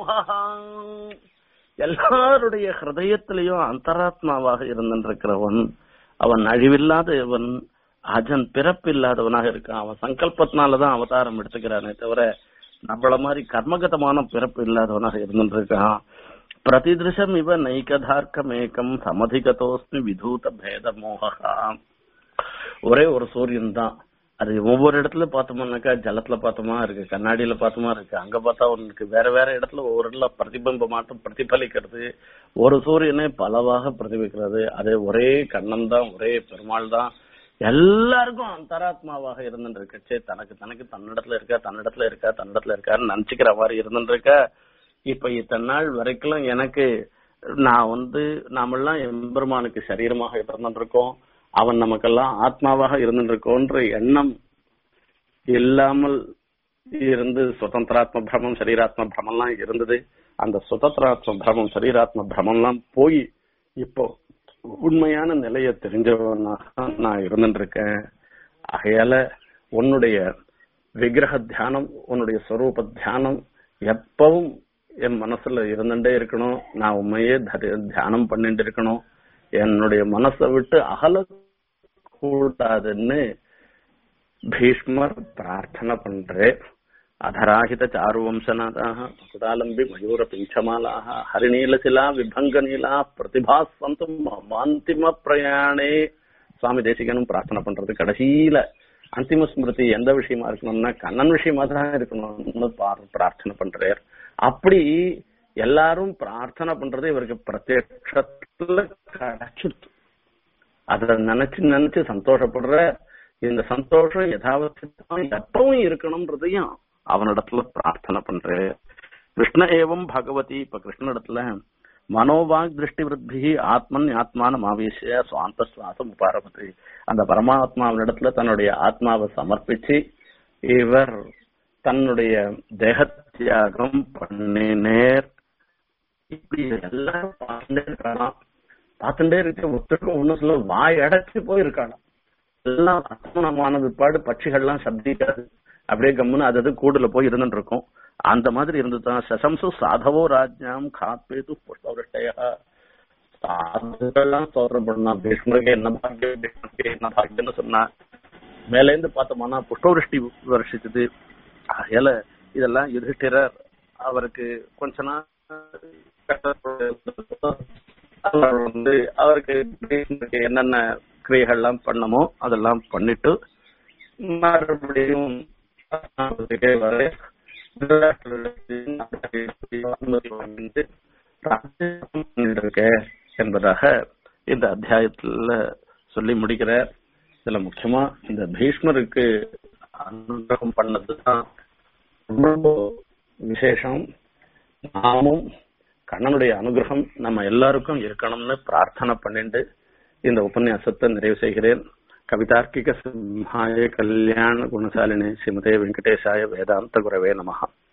எல்லாருடைய ஹிருதயத்திலையும் அந்தராத்மாவாக இருந்திருக்கிறவன் அவன் அழிவில்லாதவன் அஜன் பிறப்பில்லாதவனாக இருக்கான் அவன் சங்கல்பத்தினாலதான் அவதாரம் எடுத்துக்கிறானே தவிர நம்மள மாதிரி கர்மகதமான பிறப்பு இல்லாதவனாக இருந்துட்டு இருக்கான் பிரதிதிருஷம் இவ நைகதார்க்கமேகம் சமதிகதோஸ்மி விதூத பேத மோகா ஒரே ஒரு சூரியன் தான் அது ஒவ்வொரு இடத்துல பார்த்தோம்னாக்கா ஜலத்துல பார்த்தோமா இருக்கு கண்ணாடியில பார்த்தோமா இருக்கு அங்க பார்த்தா உனக்கு வேற வேற இடத்துல ஒவ்வொரு இடத்துல பிரதிபிம்பம் மாட்டம் பிரதிபலிக்கிறது ஒரு சூரியனை பலவாக பிரதிபிக்கிறது அதே ஒரே கண்ணன் தான் ஒரே பெருமாள் தான் எல்லாருக்கும் அந்தராத்மாவாக இருந்துட்டு இருக்கச்சே தனக்கு தனக்கு தன்னிடத்துல இருக்கா தன்னிடத்துல இருக்கா தன்னிடத்துல இருக்கான்னு நினைச்சுக்கிற மாதிரி இருந்துட்டு இருக்க இப்ப இத்தனை நாள் வரைக்கும் எனக்கு நான் வந்து நாமெல்லாம் எம்பெருமானுக்கு சரீரமாக இருந்துட்டு இருக்கோம் அவன் நமக்கெல்லாம் ஆத்மாவாக இருந்துருக்கோன்ற எண்ணம் இல்லாமல் இருந்து சுதந்திராத்ம பிரமம் சரீராத்ம பிரமெல்லாம் இருந்தது அந்த சுதந்திராத்ம பிரமம் சரீராத்ம பிரமெல்லாம் போய் இப்போ உண்மையான நிலையை தெரிஞ்சவனாக நான் இருந்துட்டு இருக்கேன் ஆகையால உன்னுடைய விக்கிரக தியானம் உன்னுடைய ஸ்வரூப தியானம் எப்பவும் என் மனசுல இருந்துட்டே இருக்கணும் நான் உண்மையே தரி- தியானம் பண்ணிட்டு இருக்கணும் என்னுடைய மனசை விட்டு அகல கூடாதுன்னு பீஷ்மர் பிரார்த்தனை பண்றேன் அதராகித சாருவம்சநாதாக குடாலம்பி மயூர பிஞ்சமாலாக ஹரிநீலசிலா விபங்கநீலா பிரதிபா சந்தும் அந்திம பிரயாணே சுவாமி தேசிகனும் பிரார்த்தனை பண்றது கடைசியில அந்திம ஸ்மிருதி எந்த விஷயமா இருக்கணும்னா கண்ணன் விஷயமா தான் இருக்கணும்னு பார்- பிரார்த்தனை பண்றார் அப்படி எல்லாரும் பிரார்த்தனை பண்றது இவருக்கு பிரத்யட்சத்துல கிடைச்சிருச்சு அத நினைச்சு நினைச்சு சந்தோஷப்படுற இந்த சந்தோஷம் யதாவத் எப்பவும் இருக்கணும்ன்றதையும் அவனிடத்துல பிரார்த்தனை பண்ற கிருஷ்ண ஏவம் பகவதி இப்ப கிருஷ்ணனிடத்துல மனோவாக் திருஷ்டி விருத்தி ஆத்மன் ஆத்மானம் ஆவேசிய சுவாந்த சுவாசம் உபாரபதி அந்த பரமாத்மாவினிடத்துல தன்னுடைய ஆத்மாவை சமர்ப்பிச்சு இவர் தன்னுடைய தேக தியாகம் பண்ணினேர் இப்படி எல்லாரும் பார்த்துட்டே இருக்கானாம் பார்த்துட்டே இருக்க ஒருத்தருக்கும் ஒண்ணு சொல்ல வாய் அடைச்சு போயிருக்கானாம் எல்லாம் அசமனமான பிற்பாடு பட்சிகள்லாம் சப்திக்காது அப்படியே கம்முன்னு அது அது கூடுல போய் இருந்துட்டு இருக்கும் அந்த மாதிரி இருந்துதான் சசம்சு சாதவோ ராஜ்யம் காப்பேது புஷ்பவருஷ்டயா சாதுக்கள்லாம் ஸ்தோத்திரம் பண்ணா பீஷ்மருக்கு என்ன பாக்கியம் பீஷ்மருக்கு என்ன பாக்கியம்னு சொன்னா மேல இருந்து பார்த்தோம்னா புஷ்பவருஷ்டி வருஷிச்சது ஆகையால இதெல்லாம் யுதிஷ்டிரர் அவருக்கு கொஞ்ச நாள் அவர் வந்து அவருக்கு பீஷ்மருக்கு என்னென்ன கிரியைகள்லாம் பண்ணமோ அதெல்லாம் பண்ணிட்டு மறுபடியும் ஆத்மாவுக்கே வர அனுமதி வாங்கிட்டு ராஜ்யம் பண்ணிட்டு இருக்கேன் என்பதாக இந்த அத்தியாயத்துல சொல்லி முடிக்கிறார் இதுல முக்கியமா இந்த பீஷ்மருக்கு அனுகிரகம் பண்ணதுதான் ரொம்ப விசேஷம் நாமும் கண்ணனுடைய அனுகிரகம் நம்ம எல்லாருக்கும் இருக்கணும்னு பிரார்த்தனை பண்ணிட்டு இந்த உபன்யாசத்தை நிறைவு செய்கிறேன் கவிதார்க்கிக சிம்ஹாய கல்யாண குணசாலினி ஸ்ரீமதே வெங்கடேசாய வேதாந்த குரவே நமஹா